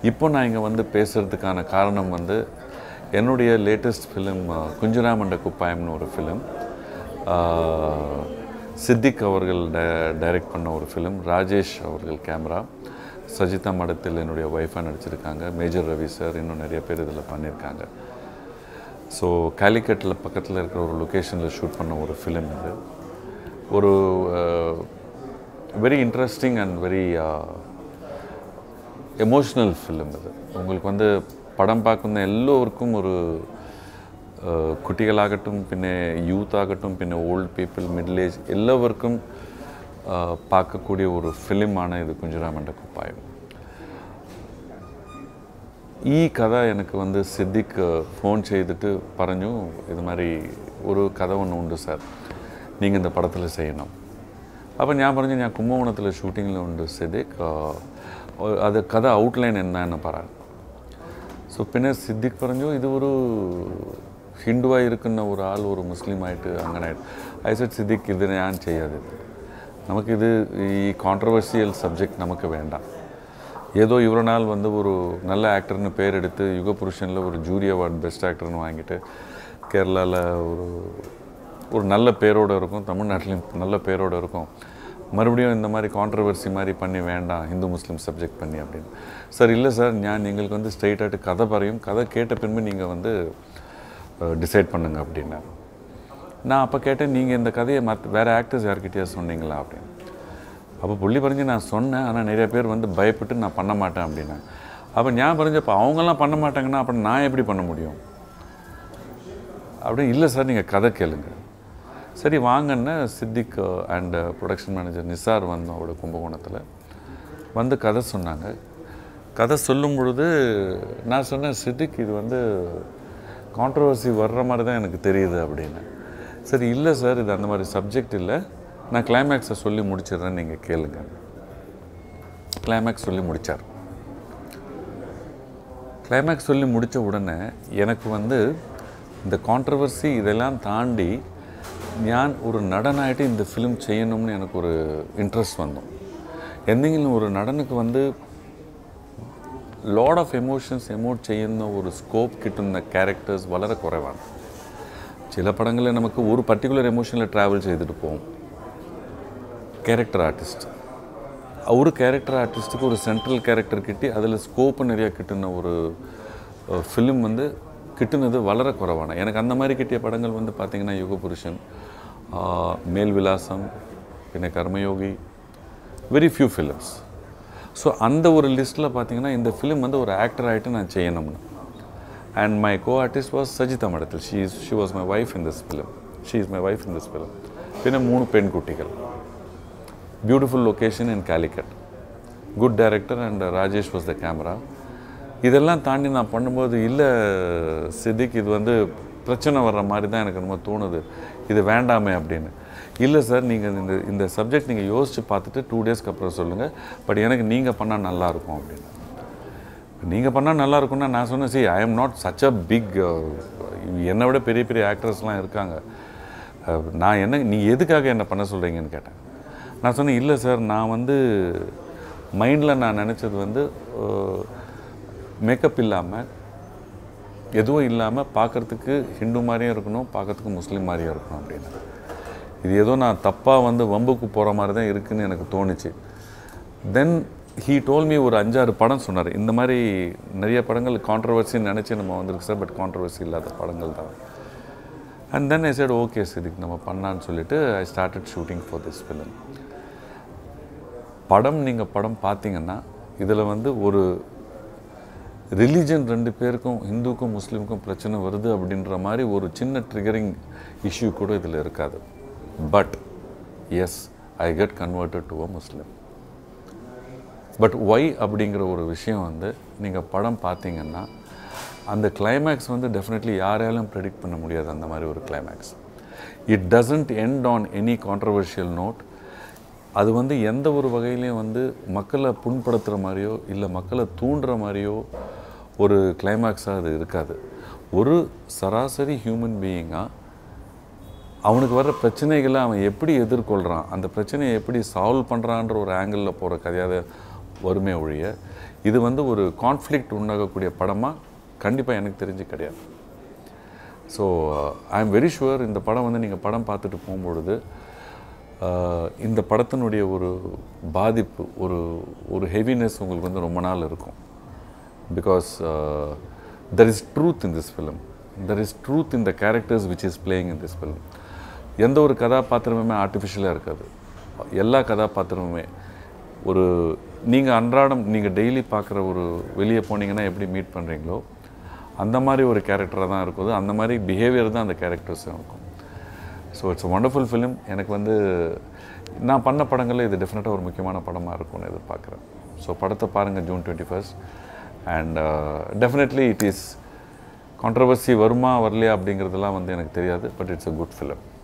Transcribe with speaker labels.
Speaker 1: இப்போ நான் இங்கே வந்து பேசுகிறதுக்கான காரணம் வந்து என்னுடைய லேட்டஸ்ட் ஃபிலிம் குஞ்சுராமண்ட குப்பாயம்னு ஒரு ஃபிலிம் சித்திக் அவர்கள் டைரக்ட் பண்ண ஒரு ஃபிலிம் ராஜேஷ் அவர்கள் கேமரா சஜிதா மடத்தில் என்னுடைய ஒய்ஃபாக நடிச்சிருக்காங்க மேஜர் ரவி சார் இன்னும் நிறைய பேர் இதில் பண்ணியிருக்காங்க ஸோ காலிக்கட்டில் பக்கத்தில் இருக்கிற ஒரு லொக்கேஷனில் ஷூட் பண்ண ஒரு ஃபிலிம் இது ஒரு very interesting and very emotional film இது உங்களுக்கு வந்து படம் பார்ക്കുന്ന எல்லோருக்கும் ஒரு அஹ், குட்டிகளாகட்டும் பின்ன யூத் ஆகட்டும் பின்ன ஓல்டு பீப்புள் மிடில் ஏஜ் எல்லோருக்கும் அஹ், பார்க்கக்கூடிய ஒரு ஃபிலிமான இது குஞ்சுராமண்ட குப்பாயம் ഈ കഥ എനിക്ക് വന്ന് സിദ്ദിഖ് ഫോൺ ചെയ്തിട്ട് പറഞ്ഞു ഇതുമാതിരി ഒരു കഥ ഒന്നും ഉണ്ട് സാർ നിങ്ങൾ இந்த படத்தில் செய்யணும் அப்போ ഞാൻ പറഞ്ഞു ഞാൻ കുംഭകോണത്തിൽ ഷൂട്ടിങ്ങിലുണ്ട് സിദ്ദിഖ് ആ, അത് കഥ ഔട്ട്ലൈൻ എന്നാന്ന് പറ ஸோ பின்ன சித்திக் പറഞ്ഞു இது ஒரு ഹിന്ദുവായി ഇരിക്കുന്ന ഒരാൾ ഒരു മുസ്ലിമായിട്ട് അങ്ങനെ ഐ സെഡ് സിദ്ദിഖ് ഇത് ഞാൻ ചെയ്യാതെ നമുക്കിത് ഈ കോൺട്രവേഴ്സിയൽ സബ്ജക്റ്റ് നമുക്ക് വേണ്ട ஏதோ இவ்வளோ நாள் வந்து ஒரு நல்ல ஆக்டர்னு பேர் எடுத்து யுகபுருஷனில் ஒரு ஜூரி அவார்ட் பெஸ்ட் ஆக்டர்னு வாங்கிட்டு கேரளாவில் ஒரு ஒரு நல்ல பேரோடு இருக்கும் தமிழ்நாட்டிலையும் நல்ல பேரோடு இருக்கும் மறுபடியும் இந்த மாதிரி கான்ட்ரவர்சி மாதிரி பண்ணி வேண்டாம் ஹிந்து முஸ்லீம் சப்ஜெக்ட் பண்ணி அப்படின்னு சார் இல்லை சார் ஞான் எங்களுக்கு வந்து ஸ்ட்ரெயிட்டாയിട്ട് கதை பறையும் கதை கேட்ட பின்பு நீங்கள் வந்து டிசைட் பண்ணுங்க அப்படின்னா நான் அப்போ கேட்டேன் நீங்கள் இந்த கதையை மற்ற வேறு ஆக்டர்ஸ் யார்கிட்டயா சொன்னீங்களா அப்படின்னு அப்போ புள்ளி பறிஞ்சு நான் சொன்னேன் ஆனால் நிறைய பேர் வந்து பயப்பட்டு நான் பண்ண மாட்டேன் அப்படின்னா அப்போ ஞான் பறிஞ்சு அப்போ அவங்கெல்லாம் பண்ண மாட்டாங்கன்னா அப்புறம் நான் எப்படி பண்ண முடியும் அப்படி இல்லை சார் நீங்கள் கதை கேளுங்க சரி வாங்கன்னு Siddique and production manager Nisar வந்தோம் அவரோட கும்பகோணத்தில் வந்து கதை சொன்னாங்க கதை சொல்லும் பொழுது நான் சொன்னேன் சித்திக் இது வந்து கான்ட்ரவர்சி வர்ற மாதிரி தான் எனக்கு தெரியுது அப்படின்னு சரி இல்லை சார் இது அந்த மாதிரி சப்ஜெக்ட் இல்லை நான் கிளைமேக்ஸை சொல்லி முடிச்சிடுறேன் நீங்கள் கேளுங்க கிளைமேக்ஸ் சொல்லி முடித்தார் கிளைமேக்ஸ் சொல்லி முடித்த உடனே எனக்கு வந்து இந்த கான்ட்ரவர்சி இதெல்லாம் தாண்டி ഞാൻ ഒരു നടനായിട്ട് இந்த ഫിലിം ചെയ്യണമെന്ന് എനിക്കൊരു ഇൻട്രസ്റ്റ് വന്നു എന്തെങ്കിലും ഒരു നടനുക്ക് വന്ന് ലോഡ് ഓഫ് എമോഷൻസ് എമോട്ട് ചെയ്യുന്ന ഒരു സ്കോപ്പ് കിട്ടുന്ന ക്യാരക്ടേഴ്സ് വളരെ കുറവാണ് ചില പടങ്ങളിൽ നമുക്ക് ഒരു പർട്ടിക്കുലർ എമോഷനിൽ ട്രാവൽ ചെയ്തിട്ട് പോകും ക്യാരക്ടർ ആർട്ടിസ്റ്റ് ഒരു ക്യാരക്ടർ ആർട്ടിസ്റ്റുக்கு ஒரு சென்ட்ரல் கேரக்டர் கிட்டி அதில் ஸ்கோப்பு நிறையா கிட்டுன ஒரு ஃபிலிம் வந்து கிட்டுனது வளர குறைவான எனக்கு அந்த மாதிரி கிட்டிய படங்கள் வந்து பார்த்திங்கன்னா யுகபுருஷன் ஆஹ், மேல் விலாசம் பின்ன Karmayogi very few films so அந்த ஒரு லிஸ்ட்டில் பார்த்தீங்கன்னா இந்த ஃபிலிம் வந்து ஒரு ஆக்டர் ஆகிட்டு நான் செய்யணும்னு and my co artist was Sajitha Madathil she is she was my wife in this film she is my wife in this film பின்ன மூணு பெண் குட்டிகள் beautiful location in Calicut good director and Rajesh was the camera இதெல்லாம் தாண்டி நான் பண்ணும்போது இல்லை சித்திக் இது வந்து பிரச்சனை வர்ற மாதிரி தான் எனக்கு ரொம்ப தோணுது இது வேண்டாமே அப்படின்னு இல்லை சார் நீங்கள் இந்த இந்த சப்ஜெக்ட் நீங்கள் யோசித்து பார்த்துட்டு டூ டேஸ்க்கு அப்புறம் சொல்லுங்கள் பட் எனக்கு நீங்கள் பண்ணால் நல்லாயிருக்கும் அப்படின்னு நீங்கள் பண்ணால் நல்லா இருக்கும்னா நான் சொன்னேன் see I am not such a big என்னை விட பெரிய பெரிய ஆக்டர்ஸ்லாம் இருக்காங்க அஹ், நான் என்ன நீ எதுக்காக என்ன பண்ண சொல்கிறீங்கன்னு கேட்டேன் நான் சொன்னேன் இல்லை சார் நான் வந்து மைண்டில் நான் நினச்சது வந்து மேக்கப் இல்லாமல் எதுவும் இல்லாமல் பார்க்குறதுக்கு ஹிந்து மாதிரியும் இருக்கணும் பார்க்கறதுக்கு முஸ்லீம் மாதிரியும் இருக்கணும் அப்படின்னு இது ஏதோ நான் தப்பாக வந்து வம்புக்கு போகிற மாதிரி தான் இருக்குன்னு எனக்கு தோணுச்சு தென் ஹீ டோல் மீ ஒரு அஞ்சாறு படம் சொன்னார் இந்த மாதிரி நிறைய படங்கள் கான்ட்ரவர்சின்னு நினச்சி நம்ம வந்திருக்கு சார் பட் கான்ட்ரவர்சி இல்லாத படங்கள் தான் and then I said okay sir இதுக்கு நம்ம பண்ணான்னு சொல்லிட்டு I started shooting for this film படம் நீங்கள் படம் பார்த்தீங்கன்னா இதில் வந்து ஒரு ரிலீஜன் ரெண்டு பேருக்கும் இந்துக்கும் முஸ்லீமுக்கும் பிரச்சனை வருது அப்படின்ற மாதிரி ஒரு சின்ன ட்ரிகரிங் இஷ்யூ கூட இதில் இருக்காது but yes I get converted to a Muslim but why அப்படிங்கிற ஒரு விஷயம் வந்து நீங்கள் படம் பார்த்தீங்கன்னா அந்த கிளைமேக்ஸ் வந்து டெஃபினெட்லி யாராலும் ப்ரெடிக்ட் பண்ண முடியாது அந்த மாதிரி ஒரு climax it doesn't end on any controversial note அது வந்து எந்த ஒரு வகையிலையும் வந்து மக்களை புண்படுத்துகிற மாதிரியோ இல்லை மக்களை தூண்டுற மாதிரியோ ஒரு கிளைமேக்ஸாக அது இருக்காது ஒரு சராசரி ஹியூமன் பீயிங்காக அவனுக்கு வர்ற பிரச்சனைகளை அவன் எப்படி எதிர்கொள்கிறான் அந்த பிரச்சனையை எப்படி சால்வ் பண்ணுறான்ற ஒரு ஆங்கிளில் போகிற கதையாக வருமே ஒழிய இது வந்து ஒரு கான்ஃப்ளிக்ட் உண்டாகக்கூடிய படமாக கண்டிப்பாக எனக்கு தெரிஞ்சு கிடையாது so I am very sure இந்த படம் வந்து நீங்கள் படம் பார்த்துட்டு போகும்பொழுது ஆஹ், இந்த படத்தினுடைய ஒரு பாதிப்பு ஒரு ஒரு ஹெவினஸ் உங்களுக்கு வந்து ரொம்ப நாள் இருக்கும் because there is truth in this film there is truth in the characters which is playing in this film எந்த ஒரு கதாபாத்திரமுமே ஆர்டிஃபிஷியலாக இருக்காது எல்லா கதாபாத்திரமுமே ஒரு நீங்கள் அன்றாடம் நீங்கள் டெய்லி பார்க்குற ஒரு வெளியே போனீங்கன்னா எப்படி மீட் பண்ணுறீங்களோ அந்த மாதிரி ஒரு கேரக்டராக தான் இருக்குது அந்த மாதிரி பிஹேவியர் தான் அந்த கேரக்டர்ஸும் இருக்கும் ஸோ இட்ஸ் ஒண்டர்ஃபுல் ஃபிலிம் எனக்கு வந்து நான் பண்ண படங்களில் இது டெஃபினட்டாக ஒரு முக்கியமான படமாக இருக்கும்னு எதிர்பார்க்குறேன் ஸோ படத்தை பாருங்கள் June twenty first and definitely it is controversy வருமா வரலையா அப்படிங்கிறதெல்லாம் வந்து எனக்கு தெரியாது but it's a good film